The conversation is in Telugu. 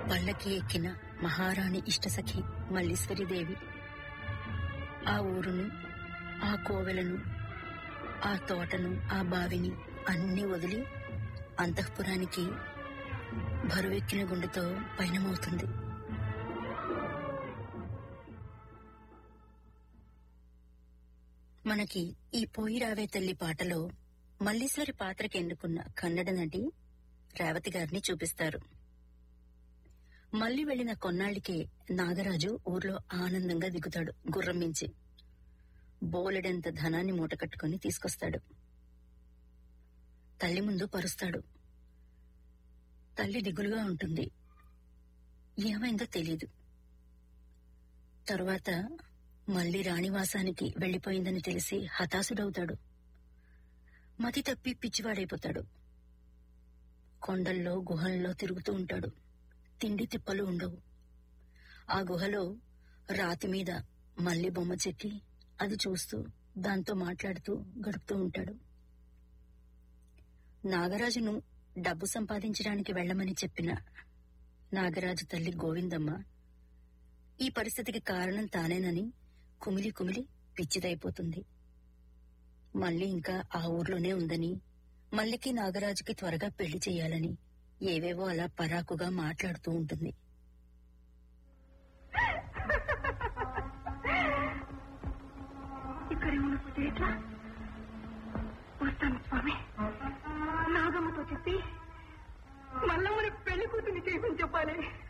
పల్లకి ఎక్కిన మహారాణి ఇష్టసఖి మల్లీశ్వరీదేవి ఆ ఊరును ఆ కోవెలను ఆ తోటను ఆ బావిని అన్నీ వదిలి అంతఃపురానికి బరువెక్కిన గుండెతో పయనమవుతుంది మనకి ఈ పోయి రావే తల్లి పాటలో మల్లీశ్వరి పాత్రకి ఎన్నుకున్న కన్నడ నటి రేవతి గారిని చూపిస్తారు మళ్ళీ వెళ్లిన కొన్నాళ్లకే నాగరాజు ఊర్లో ఆనందంగా దిగుతాడు గుర్రం మించి బోలెడంత ధనాన్ని మూటకట్టుకుని తీసుకొస్తాడు తల్లి ముందు పరుస్తాడు తల్లి దిగులుగా ఉంటుంది ఏమైందో తెలీదు తరువాత మళ్ళీ రాణివాసానికి వెళ్లిపోయిందని తెలిసి హతాశుడవుతాడు మతి తప్పి పిచ్చివాడైపోతాడు కొండల్లో గుహల్లో తిరుగుతూ ఉంటాడు తిండి తిప్పలు ఉండవు ఆ గుహలో రాతి మీద మల్లి బొమ్మ చెక్కి అది చూస్తూ దాంతో మాట్లాడుతూ గడుపుతూ ఉంటాడు నాగరాజును డబ్బు సంపాదించడానికి వెళ్లమని చెప్పిన నాగరాజు తల్లి గోవిందమ్మ ఈ పరిస్థితికి కారణం తానేనని కుమిలి కుమిలి పిచ్చిదైపోతుంది మళ్ళీ ఇంకా ఆ ఊర్లోనే ఉందని మల్లికి నాగరాజుకి త్వరగా పెళ్లి చేయాలని ఏవేవో అలా పరాకుగా మాట్లాడుతూ ఉంటుంది ఇక్కడే ఉండిపోతే ఎట్లా వస్తాను స్వామి నాగమ్మతో చెప్పి మల్లమ్మని పెళ్లి కూతుని చేసి చెప్పాలి